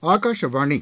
ஆகாஷவாணி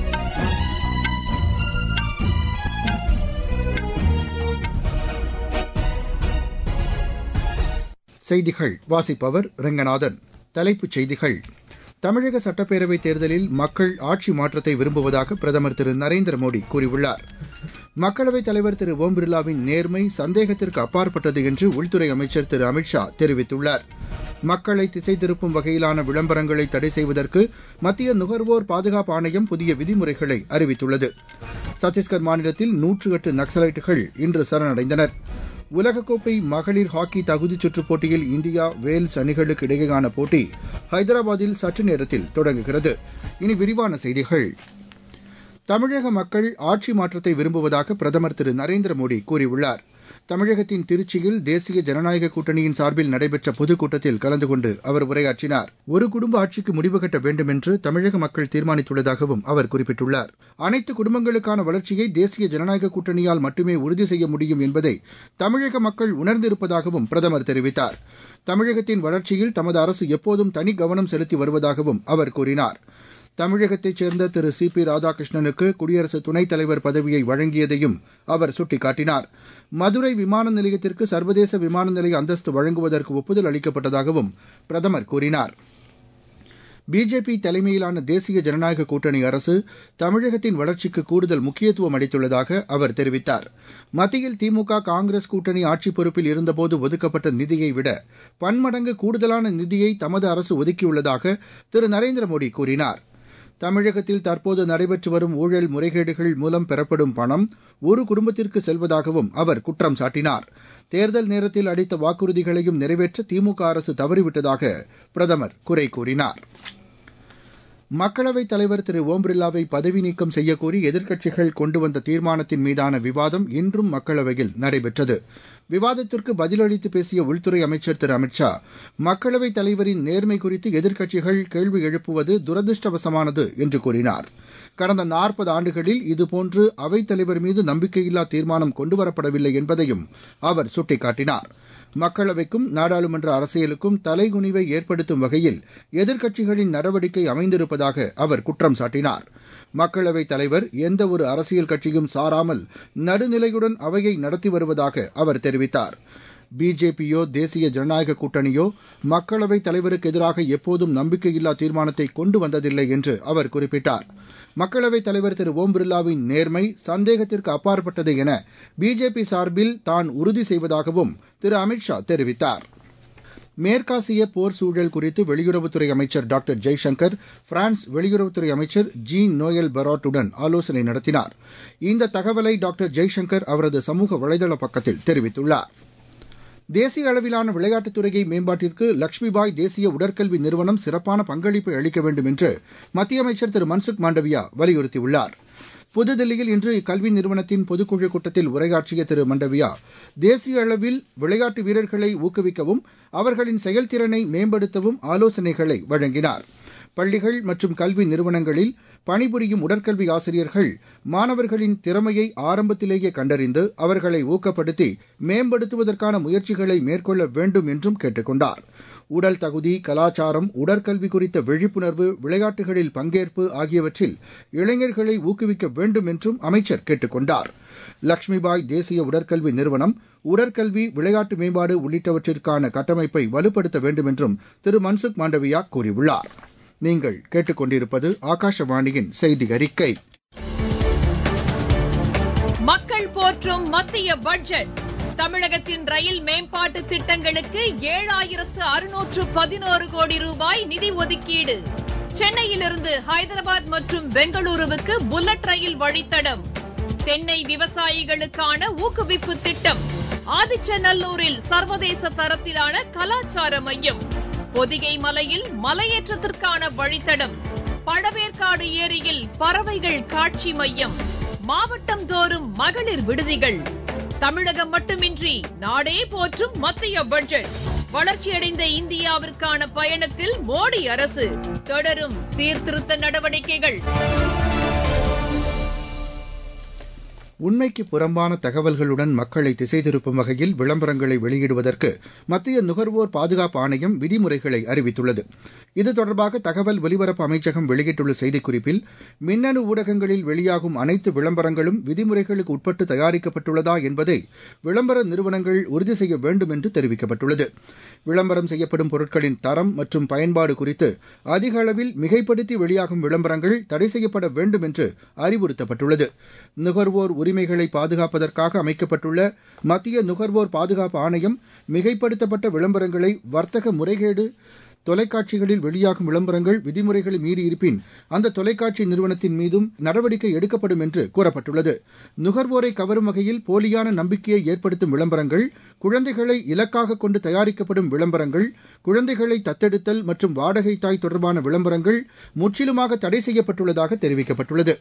செய்திகள் வாசிப்பவர் ரெங்கநாதன் தலைப்புச் செய்திகள் தமிழக சட்டப்பேரவைத் தேர்தலில் மக்கள் ஆட்சி மாற்றத்தை விரும்புவதாக பிரதமர் திரு நரேந்திர மோடி கூறியுள்ளார் மக்களவைத் தலைவர் திரு ஓம் பிர்லாவின் நேர்மை சந்தேகத்திற்கு அப்பாற்பட்டது என்று உள்துறை அமைச்சர் திரு அமித்ஷா தெரிவித்துள்ளார் மக்களை திசை திருப்பும் வகையிலான விளம்பரங்களை தடை செய்வதற்கு மத்திய நுகர்வோர் பாதுகாப்பு ஆணையம் புதிய விதிமுறைகளை அறிவித்துள்ளது சத்தீஸ்கர் மாநிலத்தில் நூற்று எட்டு நக்சலைட்டுகள் இன்று சரணடைந்தனர் உலகக்கோப்பை மகளிர் ஹாக்கி தகுதிச் சுற்றுப் போட்டியில் இந்தியா வேல்ஸ் அணிகளுக்கு இடையேயான போட்டி ஹைதராபாத்தில் சற்று நேரத்தில் தொடங்குகிறது இனி விரிவான செய்திகள் தமிழக மக்கள் ஆட்சி மாற்றத்தை விரும்புவதாக பிரதமர் திரு நரேந்திர மோடி கூறியுள்ளார் தமிழகத்தின் திருச்சியில் தேசிய ஜனநாயக கூட்டணியின் சார்பில் நடைபெற்ற பொதுக்கூட்டத்தில் கலந்து கொண்டு அவர் உரையாற்றினார் ஒரு குடும்ப ஆட்சிக்கு முடிவு கட்ட வேண்டும் என்று தமிழக மக்கள் தீர்மானித்துள்ளதாகவும் அவர் குறிப்பிட்டுள்ளார் அனைத்து குடும்பங்களுக்கான வளர்ச்சியை தேசிய ஜனநாயக கூட்டணியால் மட்டுமே உறுதி செய்ய முடியும் என்பதை தமிழக மக்கள் உணர்ந்திருப்பதாகவும் பிரதமர் தெரிவித்தார் தமிழகத்தின் வளர்ச்சியில் தமது அரசு எப்போதும் தனி கவனம் செலுத்தி வருவதாகவும் அவர் கூறினார் தமிழகத்தைச் சேர்ந்த திரு சி பி ராதாகிருஷ்ணனுக்கு குடியரசு துணைத் தலைவர் பதவியை வழங்கியதையும் அவர் சுட்டிக்காட்டினார் மதுரை விமான நிலையத்திற்கு சர்வதேச விமான நிலைய அந்தஸ்து வழங்குவதற்கு ஒப்புதல் அளிக்கப்பட்டதாகவும் பிரதமர் கூறினார் பிஜேபி தலைமையிலான தேசிய ஜனநாயக கூட்டணி அரசு தமிழகத்தின் வளர்ச்சிக்கு கூடுதல் முக்கியத்துவம் அளித்துள்ளதாக அவர் தெரிவித்தார் மத்தியில் திமுக காங்கிரஸ் கூட்டணி ஆட்சி பொறுப்பில் இருந்தபோது ஒதுக்கப்பட்ட நிதியை விட பன்மடங்கு கூடுதலான நிதியை தமது அரசு ஒதுக்கியுள்ளதாக திரு நரேந்திர மோடி கூறினார் தமிழகத்தில் தற்போது நடைபெற்று வரும் ஊழல் முறைகேடுகள் மூலம் பெறப்படும் பணம் ஒரு குடும்பத்திற்கு செல்வதாகவும் அவர் குற்றம் சாட்டினார் தேர்தல் நேரத்தில் அளித்த வாக்குறுதிகளையும் நிறைவேற்ற திமுக அரசு தவறிவிட்டதாக பிரதமர் குறை கூறினார் மக்களவைத் தலைவர் திரு ஓம் பிர்லாவை பதவி நீக்கம் செய்யக்கோரி எதிர்க்கட்சிகள் கொண்டு வந்த தீர்மானத்தின் மீதான விவாதம் இன்றும் மக்களவையில் நடைபெற்றது விவாதத்திற்கு பதிலளித்து பேசிய உள்துறை அமைச்சர் திரு அமித்ஷா மக்களவைத் தலைவரின் நேர்மை குறித்து எதிர்க்கட்சிகள் கேள்வி எழுப்புவது துரதிருஷ்டவசமானது என்று கூறினார் கடந்த நாற்பது ஆண்டுகளில் இதுபோன்று அவைத்தலைவர் மீது நம்பிக்கையில்லா தீர்மானம் கொண்டுவரப்படவில்லை என்பதையும் அவர் சுட்டிக்காட்டினார் மக்களவைக்கும் நாடாளுமன்ற அரசியலுக்கும் தலைகுனிவை ஏற்படுத்தும் வகையில் எதிர்க்கட்சிகளின் நடவடிக்கை அமைந்திருப்பதாக அவர் குற்றம் சாட்டினார் மக்களவைத் தலைவர் எந்த ஒரு அரசியல் கட்சியும் சாராமல் நடுநிலையுடன் அவையை நடத்தி வருவதாக அவர் தெரிவித்தார் பிஜேபியோ தேசிய ஜனநாயக கூட்டணியோ மக்களவைத் தலைவருக்கு எதிராக எப்போதும் நம்பிக்கையில்லா தீர்மானத்தை கொண்டு வந்ததில்லை என்று அவர் குறிப்பிட்டார் மக்களவைத் தலைவர் திரு ஓம் பிர்லாவின் நேர்மை சந்தேகத்திற்கு அப்பாற்பட்டது என பிஜேபி சார்பில் தான் உறுதி செய்வதாகவும் திரு அமித்ஷா தெரிவித்தார் மேற்காசிய போர் சூழல் குறித்து வெளியுறவுத்துறை அமைச்சர் டாக்டர் ஜெய்சங்கர் பிரான்ஸ் வெளியுறவுத்துறை அமைச்சர் ஜீன் நோயல் பராட்டுடன் ஆலோசனை நடத்தினார் இந்த தகவலை டாக்டர் ஜெய்சங்கர் அவரது சமூக வலைதள பக்கத்தில் தெரிவித்துள்ளார் தேசிய அளவிலான விளையாட்டுத் துறையை மேம்பாட்டிற்கு லட்சுமிபாய் தேசிய உடற்கல்வி நிறுவனம் சிறப்பான பங்களிப்பை அளிக்க வேண்டும் என்று மத்திய அமைச்சர் திரு மன்சுக் மாண்டவியா வலியுறுத்தியுள்ளார் புதுதில்லியில் இன்று இக்கல்வி நிறுவனத்தின் பொதுக்குழு கூட்டத்தில் உரையாற்றிய திரு மண்டவியா தேசிய அளவில் விளையாட்டு வீரர்களை ஊக்குவிக்கவும் அவர்களின் செயல்திறனை மேம்படுத்தவும் ஆலோசனைகளை வழங்கினார் பள்ளிகள் மற்றும் கல்வி நிறுவனங்களில் பணிபுரியும் உடற்கல்வி ஆசிரியர்கள் மாணவர்களின் திறமையை ஆரம்பத்திலேயே கண்டறிந்து அவர்களை ஊக்கப்படுத்தி மேம்படுத்துவதற்கான முயற்சிகளை மேற்கொள்ள வேண்டும் என்றும் கேட்டுக் கொண்டார் உடல் தகுதி கலாச்சாரம் உடற்கல்வி குறித்த விழிப்புணர்வு விளையாட்டுகளில் பங்கேற்பு ஆகியவற்றில் இளைஞர்களை ஊக்குவிக்க வேண்டும் என்றும் அமைச்சர் கேட்டுக் கொண்டார் லட்சுமிபாய் தேசிய உடற்கல்வி நிறுவனம் உடற்கல்வி விளையாட்டு மேம்பாடு உள்ளிட்டவற்றிற்கான கட்டமைப்பை வலுப்படுத்த வேண்டும் என்றும் திரு மன்சுக் மாண்டவியா கூறியுள்ளார் நீங்கள் கேட்டுக்கொண்டிருப்பது ஆகாஷவாணியின் செய்தி அறிக்கை மக்கள் போற்றும் மத்திய பட்ஜெட் தமிழகத்தின் ரயில் மேம்பாட்டு திட்டங்களுக்கு ஏழாயிரத்து அறுநூற்று பதினோரு கோடி ரூபாய் நிதி ஒதுக்கீடு சென்னையிலிருந்து ஹைதராபாத் மற்றும் பெங்களூருவுக்கு புல்லட் ரயில் வழித்தடம் தென்னை விவசாயிகளுக்கான ஊக்குவிப்பு திட்டம் ஆதிச்சநல்லூரில் சர்வதேச தரத்திலான கலாச்சார மையம் பொதிகை மலையில் மலையேற்றத்திற்கான வழித்தடம் பழவேற்காடு ஏரியில் பறவைகள் காட்சி மையம் மாவட்டம் தோறும் மகளிர் விடுதிகள் தமிழகம் மட்டுமின்றி நாடே போற்றும் மத்திய பட்ஜெட் வளர்ச்சியடைந்த இந்தியாவிற்கான பயணத்தில் மோடி அரசு தொடரும் சீர்திருத்த நடவடிக்கைகள் உண்மைக்கு புறம்பான தகவல்களுடன் மக்களை திசை திருப்பும் வகையில் விளம்பரங்களை வெளியிடுவதற்கு மத்திய நுகர்வோர் பாதுகாப்பு ஆணையம் விதிமுறைகளை அறிவித்துள்ளது இது தொடர்பாக தகவல் ஒலிபரப்பு அமைச்சகம் வெளியிட்டுள்ள செய்திக்குறிப்பில் மின்னணு ஊடகங்களில் வெளியாகும் அனைத்து விளம்பரங்களும் விதிமுறைகளுக்கு உட்பட்டு தயாரிக்கப்பட்டுள்ளதா என்பதை விளம்பர நிறுவனங்கள் உறுதி செய்ய வேண்டும் என்று தெரிவிக்கப்பட்டுள்ளது விளம்பரம் செய்யப்படும் பொருட்களின் தரம் மற்றும் பயன்பாடு குறித்து அதிக அளவில் மிகைப்படுத்தி வெளியாகும் விளம்பரங்கள் தடை செய்யப்பட வேண்டும் என்று அறிவுறுத்தப்பட்டுள்ளது நுகர்வோர் உரிமைகளை பாதுகாப்பதற்காக அமைக்கப்பட்டுள்ள மத்திய நுகர்வோர் பாதுகாப்பு ஆணையம் மிகைப்படுத்தப்பட்ட விளம்பரங்களை வர்த்தக முறைகேடு தொலைக்காட்சிகளில் வெளியாகும் விளம்பரங்கள் விதிமுறைகளை மீறியிருப்பின் அந்த தொலைக்காட்சி நிறுவனத்தின் மீதும் நடவடிக்கை எடுக்கப்படும் என்று கூறப்பட்டுள்ளது நுகர்வோரை கவரும் வகையில் போலியான நம்பிக்கையை ஏற்படுத்தும் விளம்பரங்கள் குழந்தைகளை இலக்காக கொண்டு தயாரிக்கப்படும் விளம்பரங்கள் குழந்தைகளை தத்தெடுத்தல் மற்றும் வாடகை தாய் தொடர்பான விளம்பரங்கள் முற்றிலுமாக தடை செய்யப்பட்டுள்ளதாக தெரிவிக்கப்பட்டுள்ளது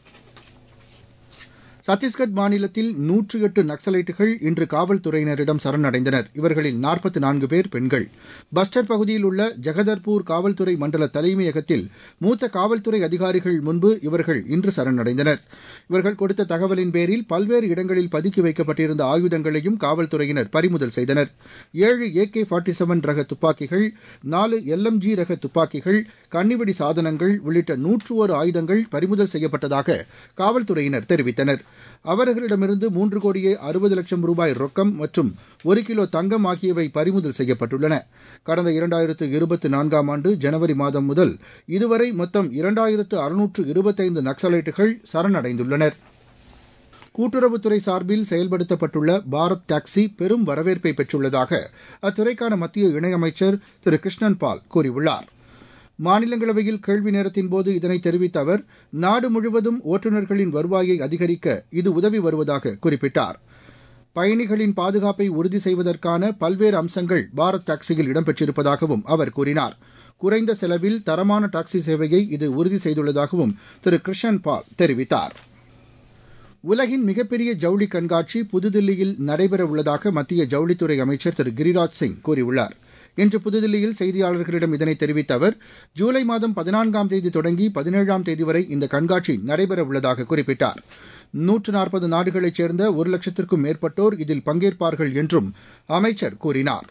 சத்தீஸ்கர் மாநிலத்தில் நூற்று எட்டு நக்சலைட்டுகள் இன்று காவல்துறையினரிடம் சரணடைந்தனர் இவர்களில் நாற்பத்தி நான்கு பேர் பெண்கள் பஸ்டர் பகுதியில் உள்ள ஜெகதர்பூர் காவல்துறை மண்டல தலைமையகத்தில் மூத்த காவல்துறை அதிகாரிகள் முன்பு இவர்கள் இன்று சரணடைந்தனர் இவர்கள் கொடுத்த தகவலின் பேரில் பல்வேறு இடங்களில் பதுக்கி வைக்கப்பட்டிருந்த ஆயுதங்களையும் காவல்துறையினர் பறிமுதல் செய்தனர் ஏழு ஏ கே ஃபார்ட்டி செவன் ரக துப்பாக்கிகள் நாலு எல்எம்ஜி ரக துப்பாக்கிகள் கன்னிவெடி சாதனங்கள் உள்ளிட்ட நூற்று ஒரு ஆயுதங்கள் பறிமுதல் செய்யப்பட்டதாக காவல்துறையினர் தெரிவித்தனர் அவர்களிடமிருந்து மூன்று கோடியே அறுபது லட்சம் ரூபாய் ரொக்கம் மற்றும் ஒரு கிலோ தங்கம் ஆகியவை பறிமுதல் செய்யப்பட்டுள்ளன கடந்த இரண்டாயிரத்து இருபத்தி நான்காம் ஆண்டு ஜனவரி மாதம் முதல் இதுவரை மொத்தம் இரண்டாயிரத்து அறுநூற்று இருபத்தைந்து நக்சலைட்டுகள் சரணடைந்துள்ளனர் கூட்டுறவுத்துறை சார்பில் செயல்படுத்தப்பட்டுள்ள பாரத் டாக்ஸி பெரும் வரவேற்பை பெற்றுள்ளதாக அத்துறைக்கான மத்திய இணையமைச்சர் திரு கிருஷ்ணன் பால் கூறியுள்ளார் மாநிலங்களவையில் கேள்வி நேரத்தின்போது இதனை தெரிவித்த அவர் நாடு முழுவதும் ஓட்டுநர்களின் வருவாயை அதிகரிக்க இது உதவி வருவதாக குறிப்பிட்டார் பயணிகளின் பாதுகாப்பை உறுதி செய்வதற்கான பல்வேறு அம்சங்கள் பாரத் டாக்ஸியில் இடம்பெற்றிருப்பதாகவும் அவர் கூறினார் குறைந்த செலவில் தரமான டாக்ஸி சேவையை இது உறுதி செய்துள்ளதாகவும் திரு கிருஷன் பால் தெரிவித்தார் உலகின் மிகப்பெரிய ஜவுளி கண்காட்சி புதுதில்லியில் நடைபெறவுள்ளதாக மத்திய ஜவுளித்துறை அமைச்சர் திரு கிரிராஜ் சிங் கூறியுள்ளார் இன்று புதுதில்லியில் செய்தியாளர்களிடம் இதனை தெரிவித்த அவர் ஜூலை மாதம் பதினான்காம் தேதி தொடங்கி பதினேழாம் தேதி வரை இந்த கண்காட்சி நடைபெறவுள்ளதாக குறிப்பிட்டார் நூற்று நாற்பது நாடுகளைச் சேர்ந்த ஒரு லட்சத்திற்கும் மேற்பட்டோர் இதில் பங்கேற்பார்கள் என்றும் அமைச்சர் கூறினார்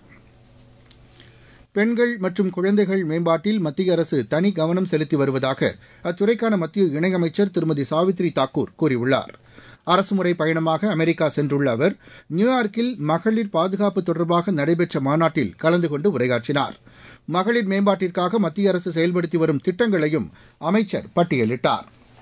பெண்கள் மற்றும் குழந்தைகள் மேம்பாட்டில் மத்திய அரசு தனி கவனம் செலுத்தி வருவதாக அத்துறைக்கான மத்திய இணையமைச்சர் திருமதி சாவித்ரி தாக்கூர் கூறியுள்ளார் அரசுமுறை பயணமாக அமெரிக்கா சென்றுள்ள அவர் நியூயார்க்கில் மகளிர் பாதுகாப்பு தொடர்பாக நடைபெற்ற மாநாட்டில் கலந்து கொண்டு உரையாற்றினார் மகளிர் மேம்பாட்டிற்காக மத்திய அரசு செயல்படுத்தி வரும் திட்டங்களையும் அமைச்சர் பட்டியலிட்டார்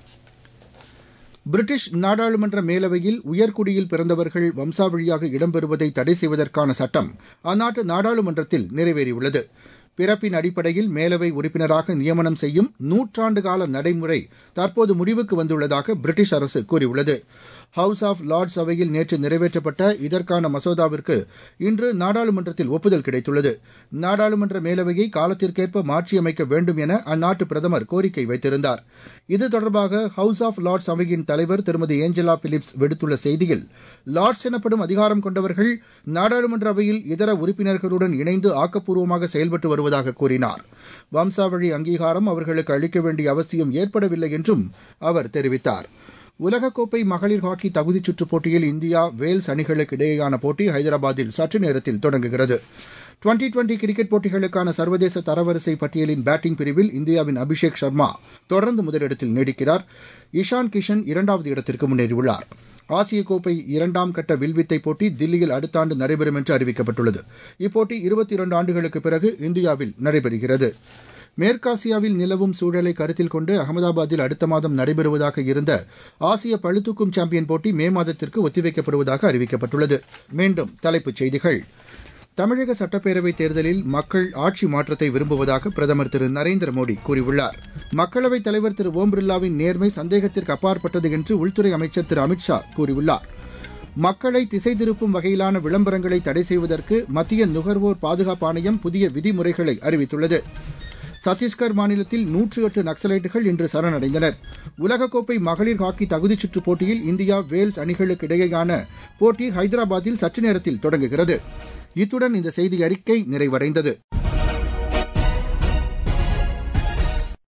பிரிட்டிஷ் நாடாளுமன்ற மேலவையில் உயர்குடியில் பிறந்தவர்கள் வம்சாவழியாக இடம்பெறுவதை தடை செய்வதற்கான சட்டம் அந்நாட்டு நாடாளுமன்றத்தில் நிறைவேறியுள்ளது பிறப்பின் அடிப்படையில் மேலவை உறுப்பினராக நியமனம் செய்யும் நூற்றாண்டு கால நடைமுறை தற்போது முடிவுக்கு வந்துள்ளதாக பிரிட்டிஷ் அரசு கூறியுள்ளது ஹவுஸ் ஆஃப் லார்ட்ஸ் அவையில் நேற்று நிறைவேற்றப்பட்ட இதற்கான மசோதாவிற்கு இன்று நாடாளுமன்றத்தில் ஒப்புதல் கிடைத்துள்ளது நாடாளுமன்ற மேலவையை காலத்திற்கேற்ப மாற்றியமைக்க வேண்டும் என அந்நாட்டு பிரதமர் கோரிக்கை வைத்திருந்தார் இது தொடர்பாக ஹவுஸ் ஆஃப் லார்ட்ஸ் அவையின் தலைவர் திருமதி ஏஞ்சலா பிலிப்ஸ் விடுத்துள்ள செய்தியில் லார்ட்ஸ் எனப்படும் அதிகாரம் கொண்டவர்கள் நாடாளுமன்ற அவையில் இதர உறுப்பினர்களுடன் இணைந்து ஆக்கப்பூர்வமாக செயல்பட்டு வருவதாக கூறினார் வம்சாவழி அங்கீகாரம் அவர்களுக்கு அளிக்க வேண்டிய அவசியம் ஏற்படவில்லை என்றும் அவர் தெரிவித்தார் உலகக்கோப்பை மகளிர் ஹாக்கி தகுதிச் சுற்றுப் போட்டியில் இந்தியா வேல்ஸ் அணிகளுக்கு இடையேயான போட்டி ஹைதராபாத்தில் சற்று நேரத்தில் தொடங்குகிறது டுவெண்டி டுவெண்டி கிரிக்கெட் போட்டிகளுக்கான சர்வதேச தரவரிசை பட்டியலின் பேட்டிங் பிரிவில் இந்தியாவின் அபிஷேக் சர்மா தொடர்ந்து முதலிடத்தில் நீடிக்கிறார் இஷான் கிஷன் இரண்டாவது இடத்திற்கு முன்னேறியுள்ளார் ஆசிய கோப்பை இரண்டாம் கட்ட வில்வித்தை போட்டி தில்லியில் அடுத்த ஆண்டு நடைபெறும் என்று அறிவிக்கப்பட்டுள்ளது இப்போட்டி இருபத்தி இரண்டு ஆண்டுகளுக்கு பிறகு இந்தியாவில் நடைபெறுகிறது மேற்காசியாவில் நிலவும் சூழலை கருத்தில் கொண்டு அகமதாபாத்தில் அடுத்த மாதம் நடைபெறுவதாக இருந்த ஆசிய பளுதூக்கும் சாம்பியன் போட்டி மே மாதத்திற்கு ஒத்திவைக்கப்படுவதாக அறிவிக்கப்பட்டுள்ளது மீண்டும் தலைப்புச் செய்திகள் தமிழக சட்டப்பேரவைத் தேர்தலில் மக்கள் ஆட்சி மாற்றத்தை விரும்புவதாக பிரதமர் திரு நரேந்திர மோடி கூறியுள்ளார் மக்களவைத் தலைவர் திரு ஓம் பிர்லாவின் நேர்மை சந்தேகத்திற்கு அப்பாற்பட்டது என்று உள்துறை அமைச்சர் திரு அமித்ஷா கூறியுள்ளார் மக்களை திசை திருப்பும் வகையிலான விளம்பரங்களை தடை செய்வதற்கு மத்திய நுகர்வோர் பாதுகாப்பு ஆணையம் புதிய விதிமுறைகளை அறிவித்துள்ளது சத்தீஸ்கர் மாநிலத்தில் நூற்று எட்டு நக்சலைட்டுகள் இன்று சரணடைந்தனர் உலகக்கோப்பை மகளிர் ஹாக்கி தகுதிச் சுற்றுப் போட்டியில் இந்தியா வேல்ஸ் அணிகளுக்கு இடையேயான போட்டி ஹைதராபாத்தில் சற்று நேரத்தில் தொடங்குகிறது இத்துடன் இந்த செய்தி அறிக்கை நிறைவடைந்தது